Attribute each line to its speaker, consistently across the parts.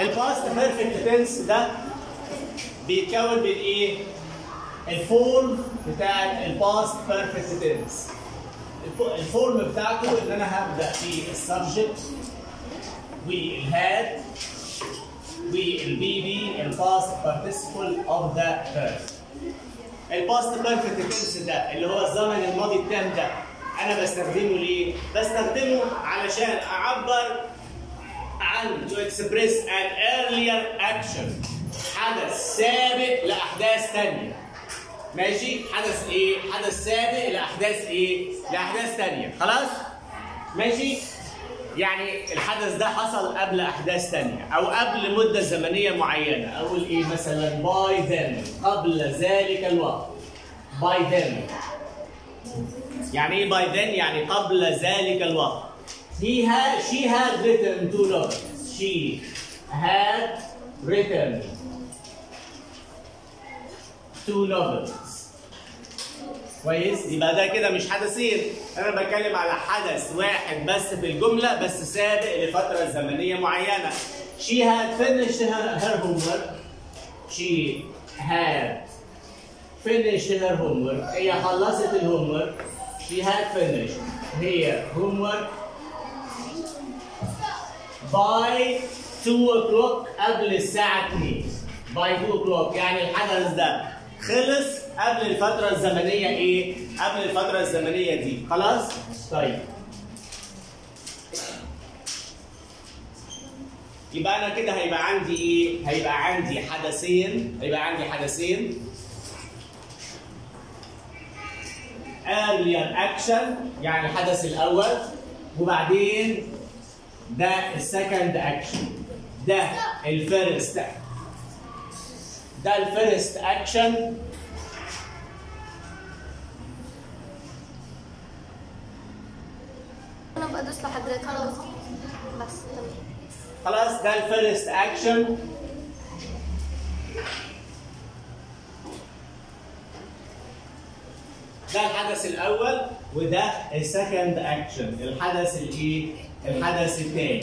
Speaker 1: الباست بيرفكت تنس ده بيتكون من ايه؟ الفورم بتاع الباست بيرفكت تنس الفورم بتاعته ان انا هبدا بالسبجكت والهاد والبي بي الباست بارتيسيبل اوف ذا فيرست الباست بيرفكت تنس ده اللي هو الزمن الماضي التام ده انا بستخدمه ليه؟ بستخدمه علشان اعبر عن to express an earlier action حدث سابق لاحداث ثانيه ماشي حدث ايه حدث سابق لاحداث ايه لاحداث ثانيه خلاص ماشي يعني الحدث ده حصل قبل احداث ثانيه او قبل مده زمنيه معينه اقول ايه مثلا باي then قبل ذلك الوقت باي then يعني ايه باي then يعني قبل ذلك الوقت he had she had written two novels she had written two novels كويس يبقى ده كده مش حدثين انا بتكلم على حدث واحد بس في الجمله بس سابق لفتره زمنيه معينه she had finished her, her homework she had finished her homework هي خلصت الهومورك she had finished هي homework by 2 o'clock قبل الساعة 2 by 2 o'clock يعني الحدث ده خلص قبل الفترة الزمنية ايه؟ قبل الفترة الزمنية دي خلاص؟ طيب يبقى انا كده هيبقى عندي ايه؟ هيبقى عندي حدثين هيبقى عندي حدثين earlier action يعني الحدث الاول وبعدين ده السكند اكشن ده الفيرست ده الفيرست اكشن
Speaker 2: انا بدوس لحضرتك خلاص بس تمام
Speaker 1: خلاص ده الفيرست اكشن ده الحدث الاول وده السكند اكشن الحدث الايه الحدث الثاني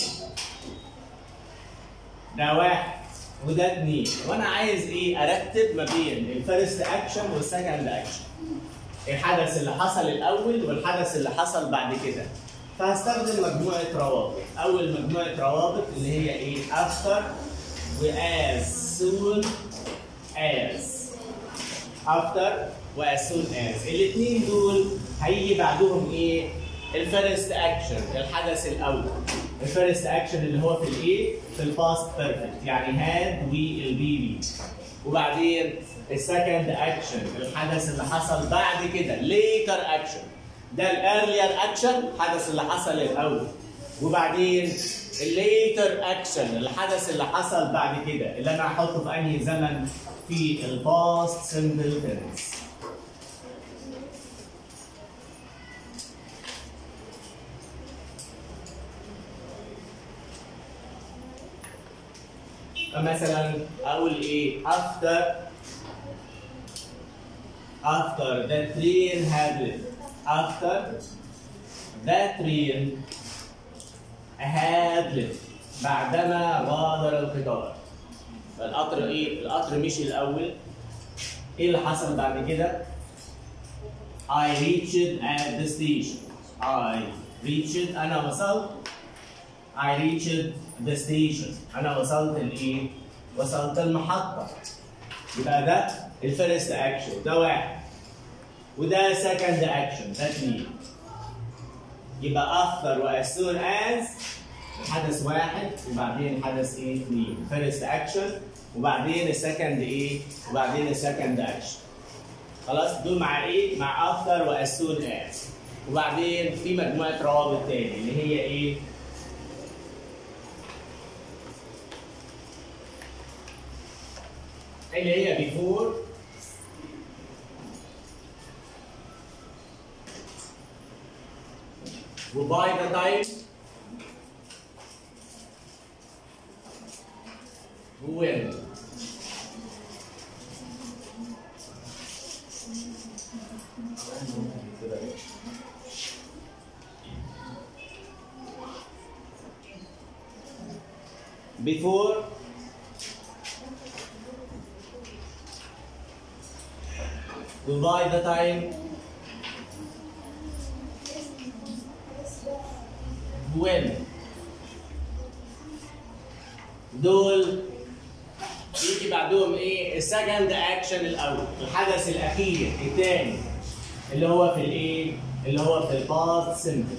Speaker 1: ده واحد وده اثنين وانا عايز ايه ارتب ما بين الفيرست اكشن والسكند اكشن الحدث اللي حصل الاول والحدث اللي حصل بعد كده فهستخدم مجموعه روابط اول مجموعه روابط اللي هي ايه after و as soon as after و as soon as الاثنين دول هيجي بعدهم ايه الفيرست اكشن الحدث الاول الفيرست اكشن اللي هو في الايه في الباست بيرفكت يعني هاد والبيبي وبعدين السكند اكشن الحدث اللي حصل بعد كده ليتر اكشن ده الايرلير اكشن الحدث اللي حصل الاول وبعدين الليتر اكشن الحدث اللي حصل بعد كده اللي انا هحطه في انهي زمن في الباست سمبل تنس فمثلا اقول ايه after after the train had left after the train had left بعدما غادر القطار فالقطر ايه القطر مشي الاول ايه اللي حصل بعد كده I reached at the station I reached انا وصلت I reached the station انا وصلت الايه وصلت المحطه يبقى ده الفيرست اكشن ده واحد وده سكند اكشن ده اثنين يبقى after و as soon as حدث واحد وبعدين حدث ايه اثنين فيرست اكشن وبعدين السكند ايه وبعدين السكند اكشن خلاص دول مع ايه مع after و as soon as وبعدين في مجموعه روابط تاني اللي هي ايه اللي هي before وباي ذا تايم when before divide the time when دول يجي بعدهم ايه السكند اكشن الاول الحدث الاخير الثاني اللي هو في الايه اللي هو في الباست سيمبل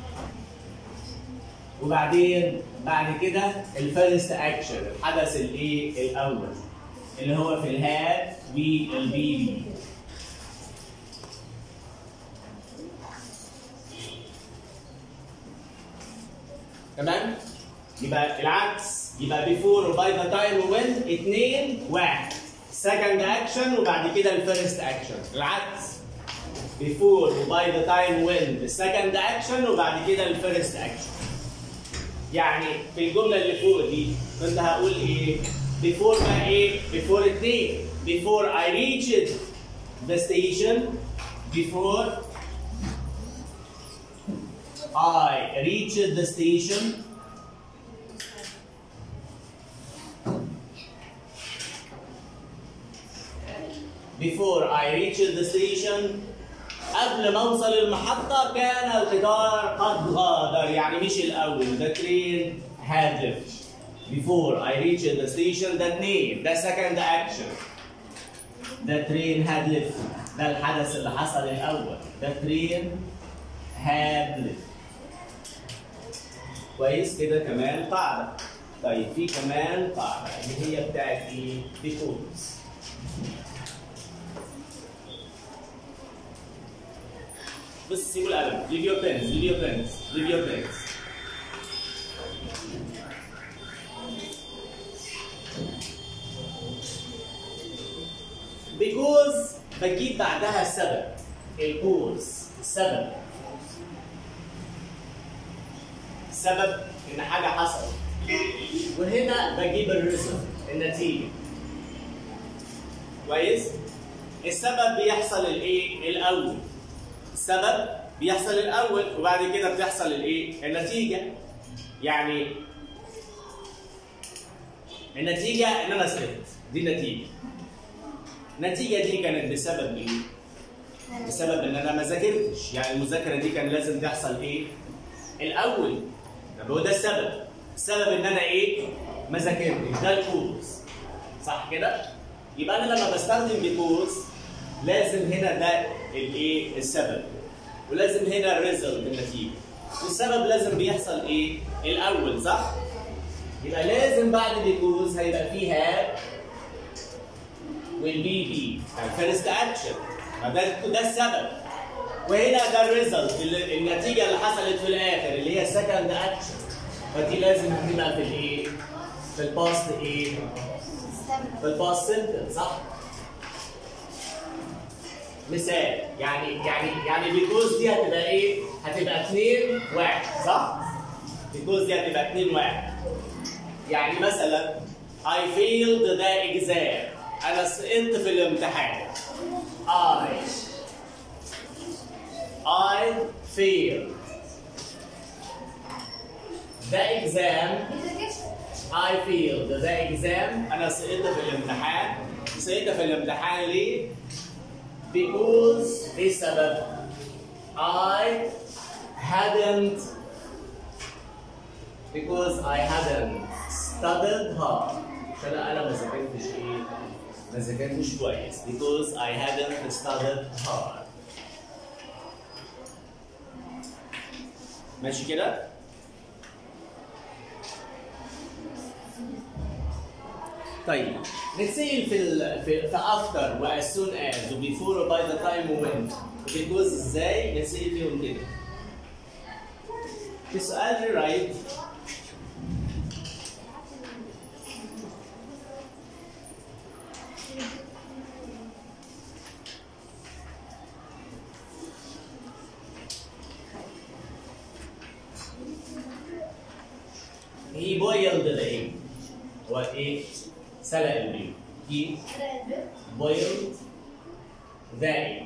Speaker 1: وبعدين بعد كده الفيرست اكشن الحدث الايه الاول اللي هو في الهاد والبيبي تمام يبقى العكس يبقى بيفور وباي ذا تايم وين اثنين واحد سكند اكشن وبعد كده الفيرست اكشن العكس بيفور وباي ذا تايم وين السكند اكشن وبعد كده الفيرست اكشن يعني في الجمله اللي فوق دي كنت هقول ايه بيفور ما ايه بيفور اثنين before I reached the station before I reached the station before I reached the station قبل ما اوصل المحطة كان القطار قد غادر يعني مش الأول the train had left before I reached the station the name the second action the train had left ده الحدث اللي حصل الأول the train had left كويس كده كمان قاعدة طيب في كمان قاعدة اللي هي بتاعت ايه؟ because بس سيبوا القلم leave your pens leave your pens leave your pens because بجيب بعدها السبب الكوز السبب السبب ان حاجه حصلت وهنا بجيب الريزلت النتيجه كويس السبب بيحصل الايه الاول السبب بيحصل الاول وبعد كده بتحصل الايه النتيجه يعني النتيجه ان انا سقطت دي النتيجه النتيجه دي كانت بسبب ايه بسبب ان انا ما ذاكرتش يعني المذاكره دي كان لازم تحصل ايه الاول طب هو ده السبب السبب ان انا ايه ما ذاكرتش ده الكوز صح كده يبقى انا لما بستخدم بيكوز لازم هنا ده الايه السبب ولازم هنا الريزلت النتيجه والسبب لازم بيحصل ايه الاول صح يبقى لازم بعد بيكوز هيبقى فيها والبي بي الفيرست اكشن ده ده السبب وهنا ده الريزلت النتيجه اللي حصلت في الاخر اللي هي السكند اكشن فدي لازم تبقى في الايه في الباست ايه في الباست سنتنس صح مثال يعني يعني يعني بيكوز دي هتبقى ايه؟ هتبقى 2 1 صح؟ بيكوز دي هتبقى 2 1 يعني مثلا I failed the exam أنا سقطت في الامتحان I I failed the exam I failed the exam أنا سقطت في الامتحان سقطت في الامتحان ليه؟ because ايه السبب؟ I hadn't because I hadn't studied hard عشان انا ما ذاكرتش ايه؟ ما ذاكرتش كويس because I hadn't studied hard ماشي كده؟ طيب نتسأل في ال في, في after و as soon as و before و by the time و when because ازاي نتسأل فيهم كده في سؤال rewrite he boiled the egg هو ايه؟ سلق البيض he boiled the egg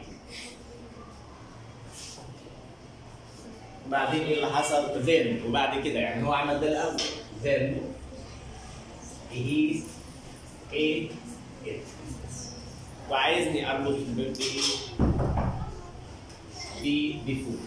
Speaker 1: بعدين ايه اللي حصل؟ then وبعد كده يعني هو عمل ده الاول then he ate it وعايزني اربط بايه؟ ب بفور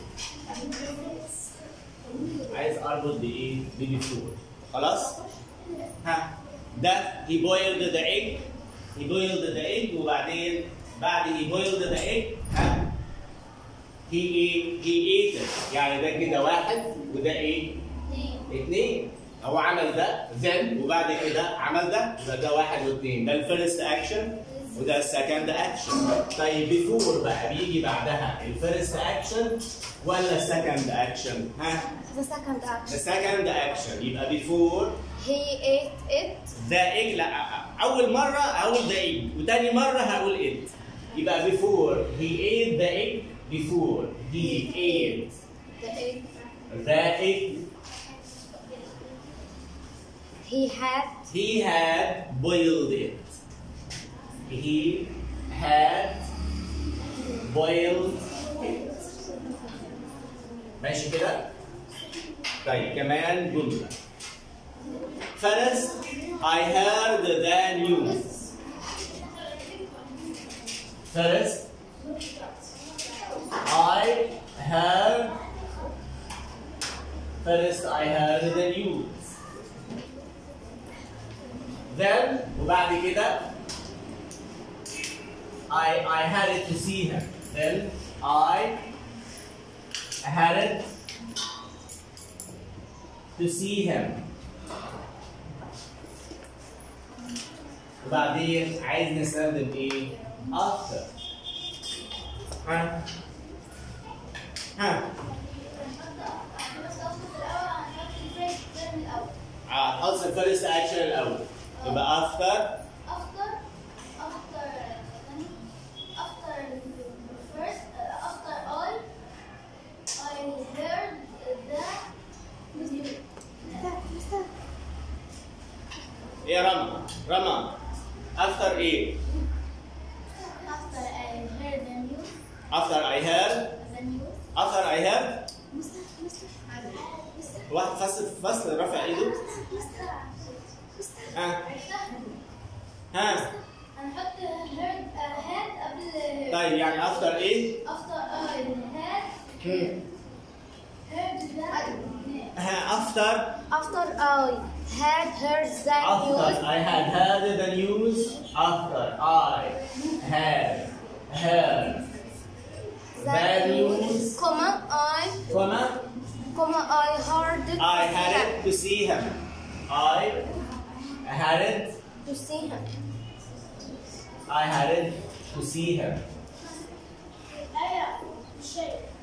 Speaker 1: عايز اربط بايه؟ ببفور خلاص؟ ها ده he boiled the egg he boiled the egg وبعدين بعد he boiled the egg ها he ate he ate it يعني ده كده واحد وده ايه؟ اثنين هو عمل ده then وبعد كده عمل ده يبقى ده واحد واثنين ده الفيرست اكشن وده السكند اكشن طيب بيفور بقى بيجي بعدها الفيرست اكشن ولا السكند اكشن ها
Speaker 2: The second action.
Speaker 1: the second action يبقى before
Speaker 2: He ate it.
Speaker 1: the egg لا اول مره هقول the egg وتاني مره هقول it يبقى before he ate the egg before he ate
Speaker 2: The egg.
Speaker 1: the egg
Speaker 2: He had.
Speaker 1: he had boiled it he had boiled it ماشي كده طيب كمان جمله First, I heard the news. First, I heard. First, I heard the news. Then, وبعد كده, I I had it to see him. Then, I had it to see him. وبعدين عايز نستخدم ايه؟ after ها ها هحط الفيرست اكشن الاول يبقى after
Speaker 3: After, after, after first, after all, I heard the news.
Speaker 1: ايه يا رنا؟ رنا after ايه؟
Speaker 3: After I heard the news,
Speaker 1: after I heard
Speaker 3: the news.
Speaker 1: after I heard واحد فصل فصل رفع ايده ها ها
Speaker 3: هنحط heard had قبل
Speaker 1: طيب يعني after ايه؟
Speaker 3: after I had
Speaker 1: هم.
Speaker 3: heard the
Speaker 1: ها after
Speaker 2: After I had heard the
Speaker 1: After
Speaker 2: news.
Speaker 1: I had heard the news, after I had heard the news,
Speaker 2: Comma I.
Speaker 1: comma,
Speaker 2: Comma I heard. it
Speaker 1: I had it to see him. I had it,
Speaker 2: To see him.
Speaker 1: I had it to see him.
Speaker 3: آية شيء